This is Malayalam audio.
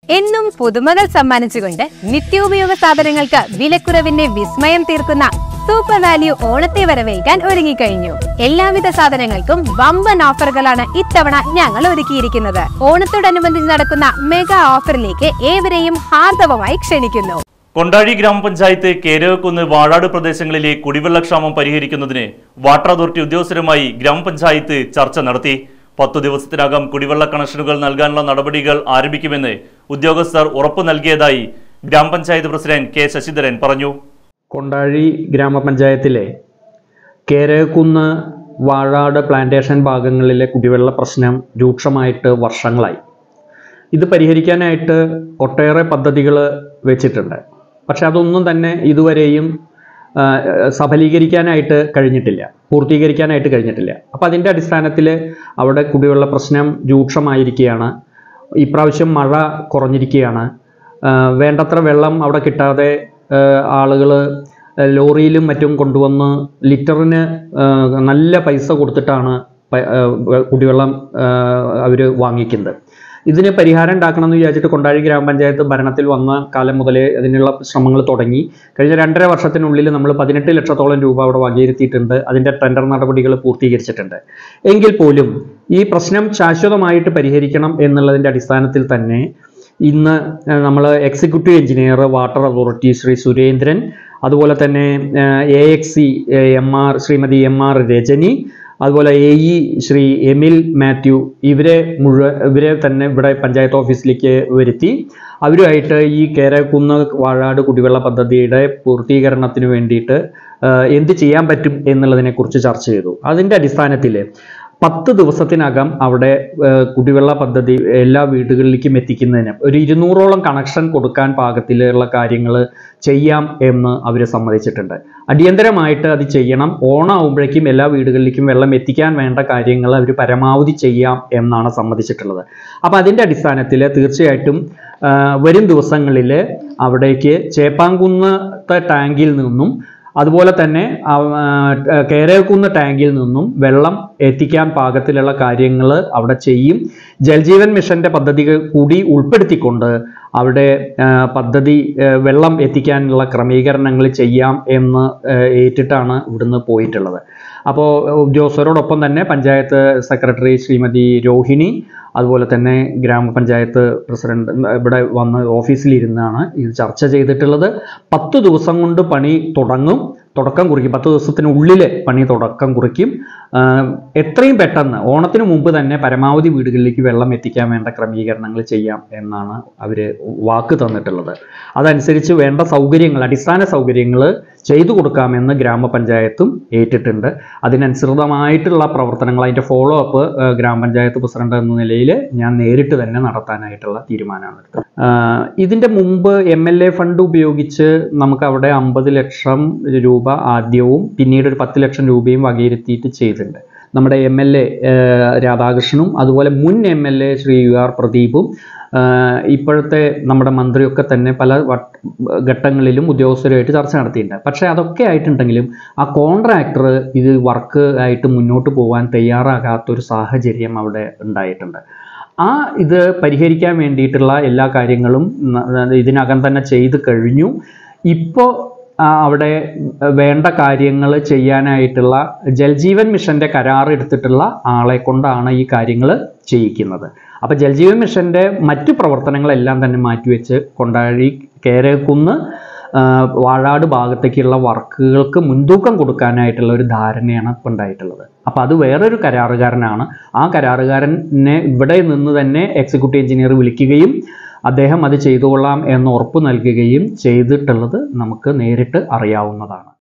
എന്നും പുതുമകൾ സമ്മാനിച്ചുകൊണ്ട് നിത്യോപയോഗ സാധനങ്ങൾക്ക് വിലക്കുറവിന്റെ വിസ്മയം തീർക്കുന്ന സൂപ്പർ വാല്യൂ ഓണത്തെ വരവേൽക്കാൻ ഒരുങ്ങിക്കഴിഞ്ഞു എല്ലാവിധ സാധനങ്ങൾക്കും വമ്പൻ ഓഫറുകളാണ് ഇത്തവണ ഞങ്ങൾ ഒരുക്കിയിരിക്കുന്നത് ഓണത്തോടനുബന്ധിച്ച് നടക്കുന്ന മെഗാ ഓഫറിലേക്ക് ഏവരെയും ഹാർദവമായി ക്ഷണിക്കുന്നു കൊണ്ടാഴി ഗ്രാമപഞ്ചായത്ത് കേരവക്കുന്ന് വാഴാട് പ്രദേശങ്ങളിലെ കുടിവെള്ളക്ഷാമം പരിഹരിക്കുന്നതിന് വാട്ടർ അതോറിറ്റി ഉദ്യോഗസ്ഥരുമായി ഗ്രാമപഞ്ചായത്ത് ചർച്ച നടത്തി പത്തു ദിവസത്തിനകം കുടിവെള്ള കണക്ഷനുകൾ നൽകാനുള്ള നടപടികൾ ആരംഭിക്കുമെന്ന് ഉദ്യോഗസ്ഥർ ഉറപ്പു നൽകിയതായി ഗ്രാമപഞ്ചായത്ത് പ്രസിഡന്റ് കെ ശശിധരൻ പറഞ്ഞു കൊണ്ടാഴി ഗ്രാമപഞ്ചായത്തിലെ കേരകുന്ന് വാഴാട് പ്ലാന്റേഷൻ ഭാഗങ്ങളിലെ കുടിവെള്ള പ്രശ്നം രൂക്ഷമായിട്ട് വർഷങ്ങളായി ഇത് പരിഹരിക്കാനായിട്ട് ഒട്ടേറെ പദ്ധതികൾ വെച്ചിട്ടുണ്ട് പക്ഷെ അതൊന്നും തന്നെ ഇതുവരെയും ആ, സഫലീകരിക്കാനായിട്ട് കഴിഞ്ഞിട്ടില്ല പൂർത്തീകരിക്കാനായിട്ട് കഴിഞ്ഞിട്ടില്ല അപ്പോൾ അതിൻ്റെ അടിസ്ഥാനത്തിൽ അവിടെ കുടിവെള്ള പ്രശ്നം രൂക്ഷമായിരിക്കുകയാണ് ഇപ്രാവശ്യം മഴ കുറഞ്ഞിരിക്കുകയാണ് ആ, വേണ്ടത്ര വെള്ളം അവിടെ കിട്ടാതെ ആളുകൾ ലോറിയിലും മറ്റും കൊണ്ടുവന്ന് ലിറ്ററിന് ആ, നല്ല പൈസ കൊടുത്തിട്ടാണ് പ- ആ, കുടിവെള്ളം അവർ വാങ്ങിക്കുന്നത് ഇതിന് പരിഹാരം ഉണ്ടാക്കണം എന്ന് വിചാരിച്ചിട്ട് കൊണ്ടാഴി ഗ്രാമപഞ്ചായത്ത് ഭരണത്തിൽ വന്ന കാലം മുതലേ അതിനുള്ള ശ്രമങ്ങൾ തുടങ്ങി കഴിഞ്ഞ രണ്ടര വർഷത്തിനുള്ളിൽ നമ്മൾ പതിനെട്ട് ലക്ഷത്തോളം രൂപ അവിടെ വകയിരുത്തിയിട്ടുണ്ട് അതിൻ്റെ ടെൻഡർ നടപടികൾ പൂർത്തീകരിച്ചിട്ടുണ്ട് എങ്കിൽ പോലും ഈ പ്രശ്നം ശാശ്വതമായിട്ട് പരിഹരിക്കണം എന്നുള്ളതിൻ്റെ അടിസ്ഥാനത്തിൽ തന്നെ ഇന്ന് നമ്മൾ executive engineer water authority Shri Surendran അതുപോലെ തന്നെ A X C M R Shrimati M R Rajani അതുപോലെ എ ഇ ശ്രീ എമിൽ മാത്യു ഇവരെ മുഴുവൻ ഇവരെ തന്നെ ഇവിടെ പഞ്ചായത്ത് ഓഫീസിലേക്ക് വരുത്തി അവരുമായിട്ട് ഈ കേരകുന്ന് വാഴാട് കുടിവെള്ള പദ്ധതിയുടെ പൂർത്തീകരണത്തിന് വേണ്ടിയിട്ട് ആ, എന്ത് ചെയ്യാൻ പറ്റും എന്നുള്ളതിനെക്കുറിച്ച് ചർച്ച ചെയ്തു അതിൻ്റെ അടിസ്ഥാനത്തിൽ പത്ത് ദിവസത്തിനകം അവിടെ ആ, കുടിവെള്ള പദ്ധതി എല്ലാ വീടുകളിലേക്കും എത്തിക്കുന്നതിന് ഒരു ഇരുന്നൂറോളം കണക്ഷൻ കൊടുക്കാൻ പാകത്തിലുള്ള കാര്യങ്ങൾ ചെയ്യാം എന്ന് അവർ സമ്മതിച്ചിട്ടുണ്ട് അടിയന്തരമായിട്ട് അത് ചെയ്യണം ഓണാവുമ്പോഴേക്കും എല്ലാ വീടുകളിലേക്കും വെള്ളം എത്തിക്കാൻ വേണ്ട കാര്യങ്ങൾ അവർ പരമാവധി ചെയ്യാം എന്നാണ് സമ്മതിച്ചിട്ടുള്ളത് അപ്പോൾ അതിൻ്റെ അടിസ്ഥാനത്തിൽ തീർച്ചയായിട്ടും ആ, വരും ദിവസങ്ങളിൽ അവിടേക്ക് ചേപ്പാങ്കുന്നത്തെ ടാങ്കിൽ നിന്നും അതുപോലെ തന്നെ കേരകുന്ന് ടാങ്കിൽ നിന്നും വെള്ളം എത്തിക്കാൻ പാകത്തിലുള്ള കാര്യങ്ങൾ അവിടെ ചെയ്യും ജൽജീവൻ മിഷന്റെ പദ്ധതികൾ കൂടി ഉൾപ്പെടുത്തിക്കൊണ്ട് അവിടെ ആ, പദ്ധതി ആ, വെള്ളം എത്തിക്കാനുള്ള ക്രമീകരണങ്ങൾ ചെയ്യാം എന്ന് ആ, ഏറ്റിട്ടാണ് ഇവിടുന്ന് പോയിട്ടുള്ളത് അപ്പോൾ ഉദ്യോഗസ്ഥരോടൊപ്പം തന്നെ പഞ്ചായത്ത് സെക്രട്ടറി ശ്രീമതി രോഹിണി അതുപോലെ തന്നെ ഗ്രാമപഞ്ചായത്ത് പ്രസിഡന്റ് ഇവിടെ വന്ന് ഓഫീസിലിരുന്നാണ് ഇത് ചർച്ച ചെയ്തിട്ടുള്ളത് പത്ത് ദിവസം കൊണ്ട് പണി തുടങ്ങും തുടക്കം കുറിക്കും പത്ത് ദിവസത്തിനുള്ളിൽ പണി തുടക്കം കുറിക്കും ആ, എത്രയും പെട്ടെന്ന് ഓണത്തിന് മുമ്പ് തന്നെ പരമാവധി വീടുകളിലേക്ക് വെള്ളം എത്തിക്കാൻ വേണ്ട ക്രമീകരണങ്ങൾ ചെയ്യാം എന്നാണ് അവർ വാക്ക് തന്നിട്ടുള്ളത് അതനുസരിച്ച് വേണ്ട സൗകര്യങ്ങൾ അടിസ്ഥാന സൗകര്യങ്ങൾ ചെയ്തു കൊടുക്കാമെന്ന് ഗ്രാമപഞ്ചായത്തും ഏറ്റിട്ടുണ്ട് അതിനനുസൃതമായിട്ടുള്ള പ്രവർത്തനങ്ങൾ അതിൻ്റെ ഫോളോ അപ്പ് ഗ്രാമപഞ്ചായത്ത് പ്രസിഡന്റ് എന്ന നിലയിൽ ഞാൻ നേരിട്ട് തന്നെ നടത്താനായിട്ടുള്ള തീരുമാനമാണ് എടുത്തത് ആ, ഇതിൻ്റെ മുമ്പ് എം എൽ എ ഫണ്ട് ഉപയോഗിച്ച് നമുക്ക് അവിടെ അമ്പത് ലക്ഷം രൂപ ആദ്യവും പിന്നീട് ഒരു പത്ത് ലക്ഷം രൂപയും വകയിരുത്തിയിട്ട് ചെയ്തിട്ടുണ്ട് നമ്മുടെ എം എൽ എ രാധാകൃഷ്ണനും അതുപോലെ മുൻ M L A Shri U R പ്രദീപും ആ, ഇപ്പോഴത്തെ നമ്മുടെ മന്ത്രിയൊക്കെ തന്നെ പല വട്ട- ഘട്ടങ്ങളിലും ഉദ്യോഗസ്ഥരുമായിട്ട് ചർച്ച നടത്തിയിട്ടുണ്ട് പക്ഷേ അതൊക്കെ ആയിട്ടുണ്ടെങ്കിലും ആ കോൺട്രാക്ടർ ഇത് വർക്ക് ആയിട്ട് മുന്നോട്ട് പോകാൻ തയ്യാറാകാത്തൊരു സാഹചര്യം അവിടെ ഉണ്ടായിട്ടുണ്ട് ആ ഇത് പരിഹരിക്കാൻ വേണ്ടിയിട്ടുള്ള എല്ലാ കാര്യങ്ങളും ന- ഇതിനകം തന്നെ ചെയ്ത് കഴിഞ്ഞു ഇപ്പോൾ അവിടെ വേണ്ട കാര്യങ്ങൾ ചെയ്യാനായിട്ടുള്ള ജൽജീവൻ മിഷന്റെ കരാർ എടുത്തിട്ടുള്ള ആളെ കൊണ്ടാണ് ഈ കാര്യങ്ങൾ ചെയ്യിക്കുന്നത് അപ്പോൾ ജൽജീവൻ മിഷന്റെ മറ്റു പ്രവർത്തനങ്ങളെല്ലാം തന്നെ മാറ്റിവെച്ച് കൊണ്ടാഴി കേരകുന്ന് ആ, വാഴാട് ഭാഗത്തേക്കുള്ള വർക്കുകൾക്ക് മുൻതൂക്കം കൊടുക്കാനായിട്ടുള്ള ഒരു ധാരണയാണ് ഇപ്പം ഉണ്ടായിട്ടുള്ളത് അപ്പോൾ അത് വേറൊരു കരാറുകാരനാണ് ആ കരാറുകാരനെ ഇവിടെ നിന്ന് തന്നെ എക്സിക്യൂട്ടീവ് എഞ്ചിനീയർ വിളിക്കുകയും അദ്ദേഹം അത് ചെയ്തുകൊള്ളാം എന്ന് ഉറപ്പ് നൽകുകയും ചെയ്തിട്ടുള്ളത് നമുക്ക് നേരിട്ട് അറിയാവുന്നതാണ്